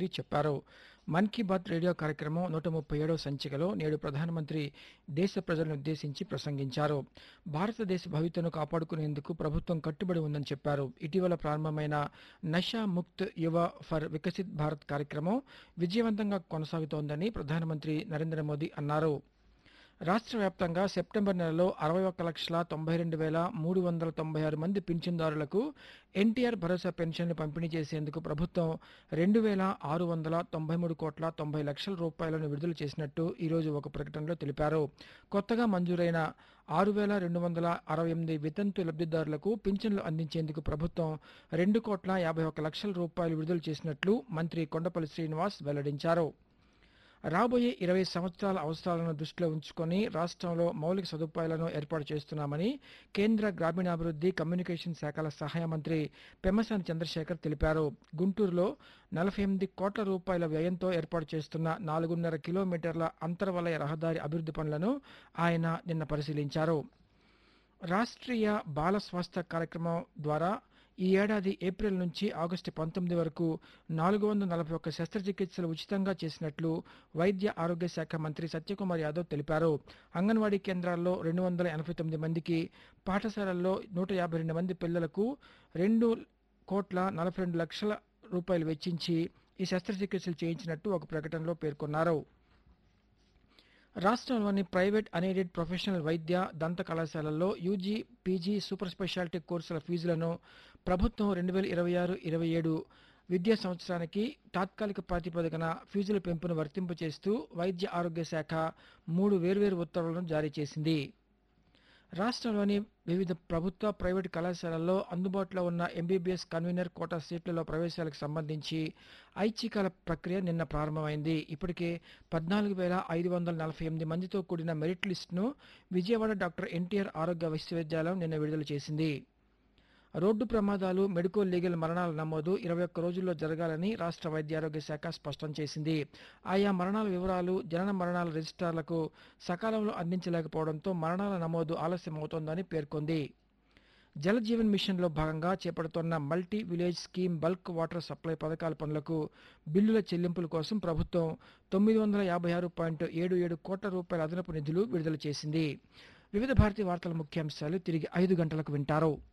మోదీ చెప్పారు మన్ key bath radio కార్యక్రమం నూట ముప్పై ఏడవ సంచికలో నేడు ప్రధానమంత్రి దేశ ప్రజలను ఉద్దేశించి ప్రసంగించారు భారతదేశ భవితను కాపాడుకునేందుకు ప్రభుత్వం కట్టుబడి ఉందని చెప్పారు ఇటీవల ప్రారంభమైన నషా ముక్త్ యువ ఫర్ వికసిత్ భారత్ కార్యక్రమం విజయవంతంగా కొనసాగుతోందని ప్రధానమంత్రి నరేంద్ర మోదీ అన్నారు రాష్ట్ర వ్యాప్తంగా సెప్టెంబర్ నెలలో అరవై ఒక్క లక్షల తొంభై రెండు వేల మూడు వందల తొంభై ఆరు మంది పింఛన్దారులకు ఎన్టీఆర్ భరోసా పెన్షన్లు పంపిణీ చేసేందుకు ప్రభుత్వం రెండు వేల ఆరు వందల తొంభై మూడు కోట్ల తొంభై లక్షల రూపాయలను విడుదల చేసినట్టు ఈరోజు ఒక ప్రకటనలో తెలిపారు కొత్తగా మంజూరైన ఆరు వేల రెండు వందల అరవై ఎనిమిది వితంతు లబ్ధిదారులకు పింఛన్లు అందించేందుకు ప్రభుత్వం రెండు కోట్ల యాభై ఒక్క లక్షల రూపాయలు విడుదల చేసినట్లు మంత్రి కొండపల్లి శ్రీనివాస్ వెల్లడించారు రాబోయే ఇరవై సంవత్సరాల అవసరాలను దృష్టిలో ఉంచుకొని రాష్ట్రంలో మౌలిక సదుపాయాలను ఏర్పాటు చేస్తున్నామని కేంద్ర గ్రామీణాభివృద్ధి కమ్యూనికేషన్ శాఖల సహాయ మంత్రి పెమ్మసాని చంద్రశేఖర్ తెలిపారు గుంటూరులో నలభై ఎనిమిది కోట్ల రూపాయల వ్యయంతో ఏర్పాటు చేస్తున్న నాలుగున్నర కిలోమీటర్ల అంతర్వలయ రహదారి అభివృద్ధి పనులను ఆయన నిన్న పరిశీలించారు రాష్ట్రీయ బాల స్వాస్థ్య కార్యక్రమం ద్వారా ఈ ఏడాది ఏప్రిల్ నుంచి ఆగస్టు పంతొమ్మిది వరకు నాలుగు వందల నలభై ఒక్క శస్త్రచికిత్సలు ఉచితంగా చేసినట్లు వైద్య ఆరోగ్య శాఖ మంత్రి సత్యకుమార్ యాదవ్ తెలిపారు అంగన్వాడీ కేంద్రాల్లో రెండు వందల ఎనభై తొమ్మిది మందికి పాఠశాలల్లో నూట యాభై రెండు మంది పిల్లలకు రెండు కోట్ల నలభై రెండు లక్షల రూపాయలు వెచ్చించి ఈ శస్త్రచికిత్సలు చేయించినట్టు ఒక ప్రకటనలో పేర్కొన్నారు రాష్ట్రంలోని ప్రైవేట్ అన్ఎయిడెడ్ ప్రొఫెషనల్ వైద్య దంత కళాశాలల్లో యూజీ పీజీ సూపర్ స్పెషాలిటీ కోర్సుల ఫీజులను ప్రభుత్వం రెండు వేల ఇరవై ఆరు ఇరవై ఏడు విద్యా సంవత్సరానికి తాత్కాలిక ప్రాతిపదికన ఫీజుల పెంపును వర్తింపచేస్తూ వైద్య ఆరోగ్య శాఖ మూడు వేర్వేరు ఉత్తర్వులను జారీ చేసింది రాష్ట్రంలోని వివిధ ప్రభుత్వ ప్రైవేటు కళాశాలల్లో అందుబాటులో ఉన్న ఎంబీబీఎస్ కన్వీనర్ కోటా సీట్లలో ప్రవేశాలకు సంబంధించి ఐచ్ఛికాల ప్రక్రియ నిన్న ప్రారంభమైంది ఇప్పటికే పద్నాలుగు వేల ఐదు వందల నలభై ఎనిమిది మందితో కూడిన మెరిట్ లిస్టును విజయవాడ డాక్టర్ ఎన్టీఆర్ ఆరోగ్య విశ్వవిద్యాలయం నిన్న విడుదల చేసింది రోడ్డు ప్రమాదాలు మెడికో లీగల్ మరణాల నమోదు ఇరవై ఒక్క రోజుల్లో జరగాలని రాష్ట్ర వైద్య ఆరోగ్య శాఖ స్పష్టం చేసింది ఆయా మరణాల వివరాలు జనన మరణాల రిజిస్ట్రార్లకు సకాలంలో అందించలేకపోవడంతో మరణాల నమోదు ఆలస్యం అవుతోందని పేర్కొంది జల్ జీవన్ మిషన్లో భాగంగా చేపడుతున్న multi village scheme bulk water supply పథకాల పనులకు బిల్లుల చెల్లింపుల కోసం ప్రభుత్వం తొమ్మిది వందల యాభై ఆరు పాయింట్ ఏడు ఏడు కోట్ల రూపాయల అదనపు నిధులు విడుదల చేసింది వివిధ భారతీయ వార్తల ముఖ్యాంశాలు తిరిగి ఐదు గంటలకు వింటారు